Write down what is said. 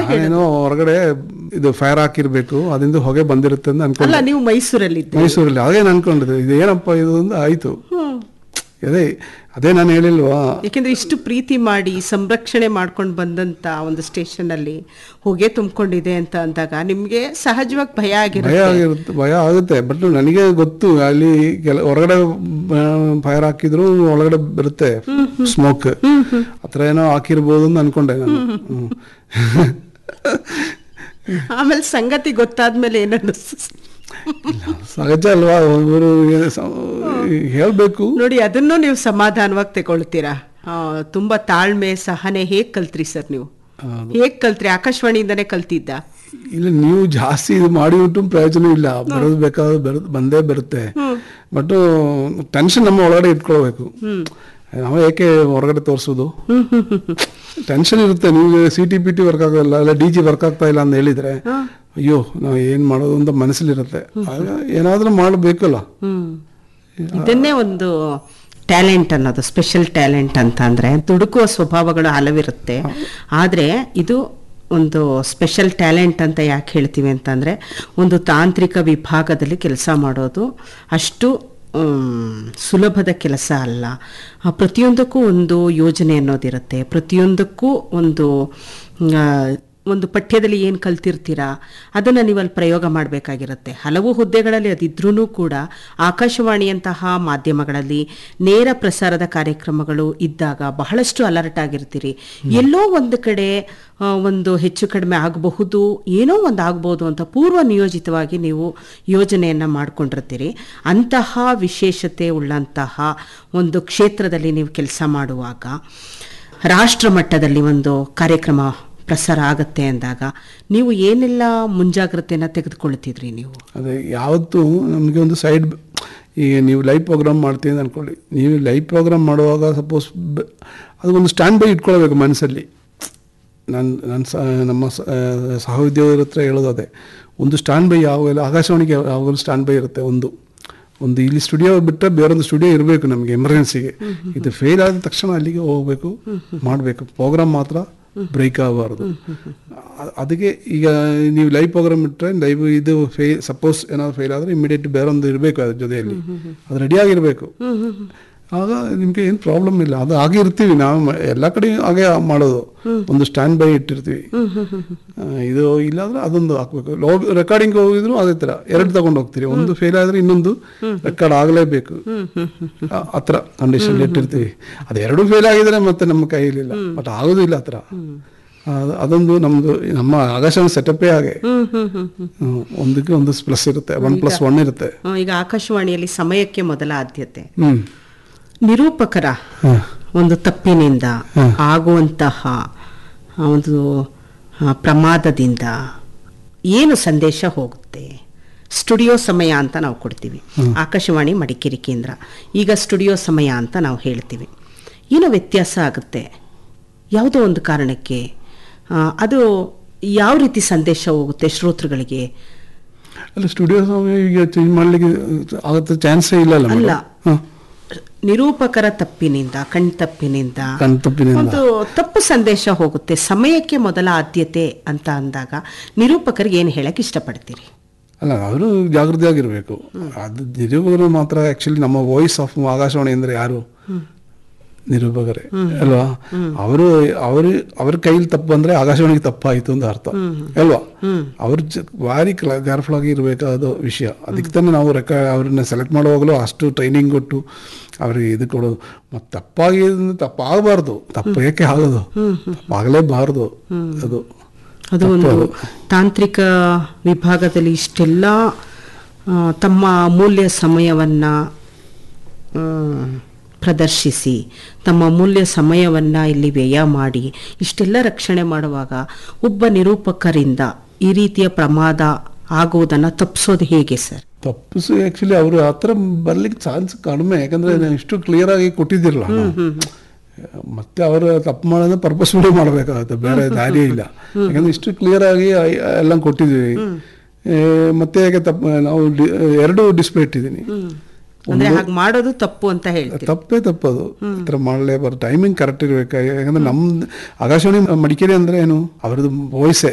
ನಾನೇನೋ ಹೊರಗಡೆ ಇದು ಫೈರ್ ಹಾಕಿರ್ಬೇಕು ಅದರಿಂದ ಹೊಗೆ ಬಂದಿರುತ್ತೆ ಅಂತ ಅನ್ಕೊಂಡೆ ಅಲ್ಲ ನೀವು ಮೈಸೂರಲ್ಲಿದ್ದೆ ಮೈಸೂರಲ್ಲಿ ಅದೇನು ಅನ್ಕೊಂಡಿದ್ದೆ ಇದು ಏನಪ್ಪ ಇದು ಅಂತ ಆಯ್ತು ಅದೇ ಅದೇ ನಾನು ಹೇಳಿಲ್ವಾ ಯಾಕೆಂದ್ರೆ ಇಷ್ಟು ಪ್ರೀತಿ ಮಾಡಿ ಸಂರಕ್ಷಣೆ ಮಾಡ್ಕೊಂಡು ಬಂದಂತ ಒಂದು ಸ್ಟೇಷನ್ ಅಲ್ಲಿ ಹೊಗೆ ತುಂಬಿಕೊಂಡಿದೆ ಅಂತ ಅಂದಾಗ ನಿಮ್ಗೆ ಸಹಜವಾಗಿ ಭಯ ಭಯ ಆಗಿರುತ್ತೆ ಆಗಿರುತ್ತೆ ಭಯ ಆಗುತ್ತೆ ಬಟ್ ನನಗೆ ಗೊತ್ತು ಅಲ್ಲಿ ಕೆಲ ಹೊರಗಡೆ ಫೈರ್ ಹಾಕಿದ್ರು ಒಳಗಡೆ ಬರುತ್ತೆ ಸ್ಮೋಕ್ ಹತ್ರ ಏನೋ ಹಾಕಿರ್ಬೋದು ಅಂತ ಅನ್ಕೊಂಡೆ ನಾನು ಹ್ಮ್. ಆಮೇಲೆ ಸಂಗತಿ ಗೊತ್ತಾದ್ಮೇಲೆ ಏನ್ ಅನ್ನಿಸ್ತು ಸಹಜ ಅಲ್ವಾ ಒಬ್ಬರು ಹೇಳ್ಬೇಕು ನೋಡಿ ಅದನ್ನು ನೀವು ಸಮಾಧಾನವಾಗಿ ತಗೊಳ್ತೀರಾ ಆ, ತುಂಬಾ ತಾಳ್ಮೆ ಸಹನೆ ಹೇಗ್ ಕಲ್ತ್ರಿ ಸರ್ ನೀವು ಹೇಗ್ ಕಲ್ತ್ರಿ ಆಕಾಶವಾಣಿಯಿಂದನೇ ಕಲ್ತಿದ್ದ ಇಲ್ಲ ನೀವು ಜಾಸ್ತಿ ಇದು ಮಾಡಿ ಉಂಟು ಪ್ರಯೋಜನ ಇಲ್ಲ ಬರೋದು ಬೇಕಾದ್ರೆ ಬರ್ ಬಂದೇ ಬರುತ್ತೆ ಬಟ್ ಟೆನ್ಷನ್ ನಮ್ಮ ಒಳಗಡೆ ಇಟ್ಕೊಳ್ಬೇಕು ನಾವು ಯಾಕೆ ಹೊರಗಡೆ ತೋರಿಸೋದು ಟೆನ್ಷನ್ ಇರುತ್ತೆ ನೀವು C T P T work ಆಗಲ್ಲ ಇಲ್ಲ ಡಿ ಜಿ ವರ್ಕ್ ಆಗ್ತಾ ಇಲ್ಲ ಅಂತ ಹೇಳಿದ್ರೆ ಅಯ್ಯೋ ನಾವು ಏನ್ ಮಾಡೋದು ಅಂತ ಮನಸ್ಸಲ್ಲಿರುತ್ತೆ ಆಗ ಏನಾದ್ರೂ ಮಾಡಬೇಕಲ್ಲ ಹ್ಮ್ ಇದನ್ನೇ ಒಂದು ಟ್ಯಾಲೆಂಟ್ ಅನ್ನೋದು ಸ್ಪೆಷಲ್ ಟ್ಯಾಲೆಂಟ್ ಅಂತ ಅಂದ್ರೆ ದುಡುಕುವ ಸ್ವಭಾವಗಳು ಹಲವಿರುತ್ತೆ ಆದ್ರೆ ಇದು ಒಂದು ಸ್ಪೆಷಲ್ ಟ್ಯಾಲೆಂಟ್ ಅಂತ ಯಾಕೆ ಹೇಳ್ತೀವಿ ಅಂತಂದ್ರೆ ಒಂದು ತಾಂತ್ರಿಕ ವಿಭಾಗದಲ್ಲಿ ಕೆಲಸ ಮಾಡೋದು ಅಷ್ಟು ಮ್, ಸುಲಭದ ಕೆಲಸ ಅಲ್ಲ ಆ, ಪ್ರತಿಯೊಂದಕ್ಕೂ ಒಂದು ಯೋಜನೆ ಅನ್ನೋದಿರುತ್ತೆ ಪ್ರತಿಯೊಂದಕ್ಕೂ ಒಂದು ಆ, ಒಂದು ಪಠ್ಯದಲ್ಲಿ ಏನು ಕಲ್ತಿರ್ತೀರಾ ಅದನ್ನು ನೀವು ಅಲ್ಲಿ ಪ್ರಯೋಗ ಮಾಡಬೇಕಾಗಿರುತ್ತೆ ಹಲವು ಹುದ್ದೆಗಳಲ್ಲಿ ಅದಿದ್ರೂ ಕೂಡ ಆಕಾಶವಾಣಿಯಂತಹ ಮಾಧ್ಯಮಗಳಲ್ಲಿ ನೇರ ಪ್ರಸಾರದ ಕಾರ್ಯಕ್ರಮಗಳು ಇದ್ದಾಗ ಬಹಳಷ್ಟು ಅಲರ್ಟ್ ಆಗಿರ್ತೀರಿ ಎಲ್ಲೋ ಒಂದು ಕಡೆ ಆ, ಒಂದು ಹೆಚ್ಚು ಕಡಿಮೆ ಆಗಬಹುದು ಏನೋ ಒಂದು ಆಗ್ಬೋದು ಅಂತ ಪೂರ್ವ ನಿಯೋಜಿತವಾಗಿ ನೀವು ಯೋಜನೆಯನ್ನು ಮಾಡ್ಕೊಂಡಿರ್ತೀರಿ ಅಂತಹ ವಿಶೇಷತೆ ಉಳ್ಳಂತಹ ಒಂದು ಕ್ಷೇತ್ರದಲ್ಲಿ ನೀವು ಕೆಲಸ ಮಾಡುವಾಗ ರಾಷ್ಟ್ರ ಮಟ್ಟದಲ್ಲಿ ಒಂದು ಕಾರ್ಯಕ್ರಮ ಪ್ರಸಾರ ಆಗತ್ತೆ ಅಂದಾಗ ನೀವು ಏನೆಲ್ಲ ಮುಂಜಾಗ್ರತೆಯನ್ನು ತೆಗೆದುಕೊಳ್ತಿದ್ರಿ ನೀವು ಅದೇ ಯಾವತ್ತೂ ನಮಗೆ ಒಂದು ಸೈಡ್ ಈಗ ನೀವು ಲೈವ್ ಪ್ರೋಗ್ರಾಮ್ ಮಾಡ್ತೀವಿ ಅಂತ ಅನ್ಕೊಳ್ಳಿ ನೀವು ಲೈವ್ ಪ್ರೋಗ್ರಾಮ್ ಮಾಡುವಾಗ ಸಪೋಸ್ ಅದೊಂದು ಸ್ಟ್ಯಾಂಡ್ ಬೈ ಇಟ್ಕೊಳ್ಬೇಕು ಮನಸ್ಸಲ್ಲಿ ನಾನು ನನ್ನ ಸ ನಮ್ಮ ಸ- ಆ, ಸಹೋದ್ಯೋಗರ ಹತ್ರ ಹೇಳೋದು ಅದೇ ಒಂದು ಸ್ಟ್ಯಾಂಡ್ ಬೈ ಯಾವಾಗಲೂ ಆಕಾಶವಾಣಿಗೆ ಯಾವಾಗಲೂ ಸ್ಟ್ಯಾಂಡ್ ಬೈ ಇರುತ್ತೆ ಒಂದು ಒಂದು ಇಲ್ಲಿ ಸ್ಟುಡಿಯೋ ಬಿಟ್ಟರೆ ಬೇರೊಂದು ಸ್ಟುಡಿಯೋ ಇರಬೇಕು ನಮಗೆ ಎಮರ್ಜೆನ್ಸಿಗೆ ಇದು ಫೇಲ್ ಆದ ತಕ್ಷಣ ಅಲ್ಲಿಗೆ ಹೋಗಬೇಕು ಮಾಡಬೇಕು ಪ್ರೋಗ್ರಾಮ್ ಮಾತ್ರ ಬ್ರೇಕ್ ಆಗಬಾರ್ದು ಅ- ಅದಕ್ಕೆ ಈಗ ನೀವು ಲೈವ್ ಪ್ರೋಗ್ರಾಮ್ ಇಟ್ಟರೆ ಲೈವ್ ಇದು ಫೇ ಸಪೋಸ್ ಏನಾದ್ರು ಫೇಲ್ ಆದರೆ ಇಮಿಡಿಯೇಟ್ ಬೇರೊಂದು ಇರಬೇಕು ಅದ್ರ ಜೊತೆಯಲ್ಲಿ ಅದು ರೆಡಿ ಆಗಿರಬೇಕು ಆಗ ನಿಮಗೆ ಏನು ಪ್ರಾಬ್ಲಮ್ ಇಲ್ಲ ಅದು ಹಾಗೆ ಇರ್ತೀವಿ ನಾವು ಮ- ಎಲ್ಲ ಕಡೆ ಹಾಗೆ ಮಾಡೋದು ಒಂದು ಸ್ಟ್ಯಾಂಡ್ ಬೈ ಇಟ್ಟಿರ್ತೀವಿ ಆ, ಇದು ಇಲ್ಲಾಂದ್ರೆ ಅದೊಂದು ಹಾಕ್ಬೇಕು ಲೋಗ್ ರೆಕಾರ್ಡಿಂಗ್ ಹೋಗಿದ್ರು ಅದೇ ಥರ ಎರಡು ತಗೊಂಡು ಹೋಗ್ತೀರಿ ಒಂದು ಫೇಲ್ ಆದರೆ ಇನ್ನೊಂದು ರೆಕಾರ್ಡ್ ಆಗಲೇಬೇಕು ಆ- ಆ ಥರ ಕಂಡೀಷನ್ ಇಟ್ಟಿರ್ತೀವಿ ಅದು ಎರಡು ಫೇಲ್ ಆಗಿದ್ರೆ ಮತ್ತೆ ನಮ್ಮ ಕೈಯಲ್ಲಿಲ್ಲ ಬಟ್ ಆಗೋದಿಲ್ಲ ಆ ಥರ ಅದು- ಅದೊಂದು ನಮ್ದು ನಮ್ಮ ಆಕಾಶವಾಣಿ ಸೆಟಪ್ಪೇ ಹಾಗೆ ಹ್ಮ್. ಒಂದಕ್ಕೆ ಒಂದು ಪ್ಲಸ್ ಇರುತ್ತೆ ಒನ್ ಪ್ಲಸ್ ಒನ್ ಇರುತ್ತೆ ಆ, ಈಗ ಆಕಾಶವಾಣಿಯಲ್ಲಿ ಸಮಯಕ್ಕೆ ಮೊದಲ ಆದ್ಯತೆ ಹ್ಮ್ ನಿರೂಪಕರ ಹ. ಒಂದು ತಪ್ಪಿನಿಂದ ಆಗುವಂತಹ ಆ, ಒಂದು ಆ, ಪ್ರಮಾದದಿಂದ ಏನು ಸಂದೇಶ ಹೋಗುತ್ತೆ ಸ್ಟುಡಿಯೋ ಸಮಯ ಅಂತ ನಾವು ಕೊಡ್ತೀವಿ ಆಕಾಶವಾಣಿ ಮಡಿಕೇರಿ ಕೇಂದ್ರ ಈಗ ಸ್ಟುಡಿಯೋ ಸಮಯ ಅಂತ ನಾವು ಹೇಳ್ತೀವಿ ಏನೋ ವ್ಯತ್ಯಾಸ ಆಗುತ್ತೆ ಯಾವುದೋ ಒಂದು ಕಾರಣಕ್ಕೆ ಆ, ಅದು ಯಾವ ರೀತಿ ಸಂದೇಶ ಹೋಗುತ್ತೆ ಶ್ರೋತೃಗಳಿಗೆ ಅಲ್ಲ ಸ್ಟುಡಿಯೋ ಸಮಯ ಈಗ ಚೇಂಜ್ ಮಾಡ್ಲಿಕ್ಕೆ ಆಗತ್ತೆ ಚಾನ್ಸೇ ಇಲ್ಲ ಅಲ್ಲ ಅಲ್ಲ ಮೇಡಮ್? ಹ. ನಿರೂಪಕರ ತಪ್ಪಿನಿಂದ ಕಣ್ತಪ್ಪಿನಿಂದ ಕಣ್ ತಪ್ಪಿನಿಂದ ಒಂದು ತಪ್ಪು ಸಂದೇಶ ಹೋಗುತ್ತೆ ಸಮಯಕ್ಕೆ ಮೊದಲ ಆದ್ಯತೆ ಅಂತ ಅಂದಾಗ ನಿರೂಪಕರಿಗೆ ಏನು ಹೇಳಕ್ ಇಷ್ಟಪಡ್ತೀರಿ ಅಲ್ಲ ಅವರು ಜಾಗೃತಿ ಆಗಿರ್ಬೇಕು ಅದು ನಿರೂಪಕರು ಮಾತ್ರ ಆಕ್ಚುಲಿ ನಮ್ಮ ವಾಯ್ಸ್ ಆಫ್ ಆಕಾಶವಾಣಿ ಅಂದ್ರೆ ಯಾರು ನಿರೂಪಕರೇ ಅಲ್ವಾ ಅವರು ಅವರು ಅವ್ರ ಕೈಲಿ ತಪ್ಪು ಬಂದ್ರೆ ಆಕಾಶವಾಣಿಗೆ ತಪ್ಪಾಯ್ತು ಅಂತ ಅರ್ಥ ಅಲ್ವಾ ಅವ್ರು ಜ- ಭಾರಿ ಕೇರ್ಫುಲ್ ಆಗಿ ಇರಬೇಕಾದ ವಿಷಯ ಅದಕ್ಕೆ ತಾನೇ ನಾವು ರೆಕ ಅವ್ರನ್ನ ಸೆಲೆಕ್ಟ್ ಮಾಡುವಾಗಲೂ ಅಷ್ಟು ಟ್ರೈನಿಂಗ್ ಕೊಟ್ಟು ಅವ್ರಿಗೆ ಇದು ಕೊಡೋದು ಮತ್ತೆ ತಪ್ಪಾಗಿ ತಪ್ಪಾಗಬಾರ್ದು ತಪ್ಪು ಏಕೆ ಆಗೋದು ತಪ್ಪಾಗಲೇಬಾರ್ದು ಅದು ಅದು ಒಂದು ತಾಂತ್ರಿಕ ವಿಭಾಗದಲ್ಲಿ ಇಷ್ಟೆಲ್ಲ ಆ, ತಮ್ಮ ಅಮೂಲ್ಯ ಸಮಯವನ್ನ ಆ, ಪ್ರದರ್ಶಿಸಿ ತಮ್ಮ ಅಮೂಲ್ಯ ಸಮಯವನ್ನ ಇಲ್ಲಿ ವ್ಯಯ ಮಾಡಿ ಇಷ್ಟೆಲ್ಲ ರಕ್ಷಣೆ ಮಾಡುವಾಗ ಒಬ್ಬ ನಿರೂಪಕರಿಂದ ಈ ರೀತಿಯ ಪ್ರಮಾದ ಆಗುವುದನ್ನ ತಪ್ಪಿಸೋದು ಹೇಗೆ ಸರ್ ತಪ್ಪಿಸು ಆಕ್ಚುಲಿ ಅವರು ಆ ಥರ ಬರ್ಲಿಕ್ಕೆ ಚಾನ್ಸ್ ಕಡಿಮೆ ಯಾಕಂದ್ರೆ ನಾವು ಇಷ್ಟು ಕ್ಲಿಯರ್ ಆಗಿ ಕೊಟ್ಟಿದ್ದಿರಲ್ಲ ನಾವು. ಮತ್ತೆ ಅವರು ತಪ್ಪು ಮಾಡೋದ್ರೆ ಪರ್ಪಸ್ಫುಲಿ ಮಾಡಬೇಕಾಗುತ್ತೆ ಬೇರೆ ದಾರಿ ಇಲ್ಲ ಯಾಕಂದ್ರೆ ಇಷ್ಟು ಕ್ಲಿಯರ್ ಆಗಿ ಐ- ಎಲ್ಲ ಕೊಟ್ಟಿದ್ದೀವಿ ಏ, ಮತ್ತೆ ಹೇಗೆ ತಪ್ಪು ನಾವು ಡಿ- ಎರಡು ಡಿಸ್ಪ್ಲೇ ಇಟ್ಟಿದ್ದೀನಿ ಅಂದ್ರೆ ಹಾಗೆ ಮಾಡೋದು ತಪ್ಪು ಅಂತ ಹೇಳ್ತೀವಿ ತಪ್ಪೇ ತಪ್ಪದು ಈ ಥರ ಮಾಡಲೇಬಾರ್ದು ಟೈಮಿಂಗ್ ಕರೆಕ್ಟ್ ಇರಬೇಕು ಯಾಕಂದ್ರೆ ನಮ್ದು ಆಕಾಶವಾಣಿ ಮಡಿಕೇರಿ ಅಂದ್ರೆ ಏನು ಅವ್ರದ್ದು ವಾಯ್ಸೇ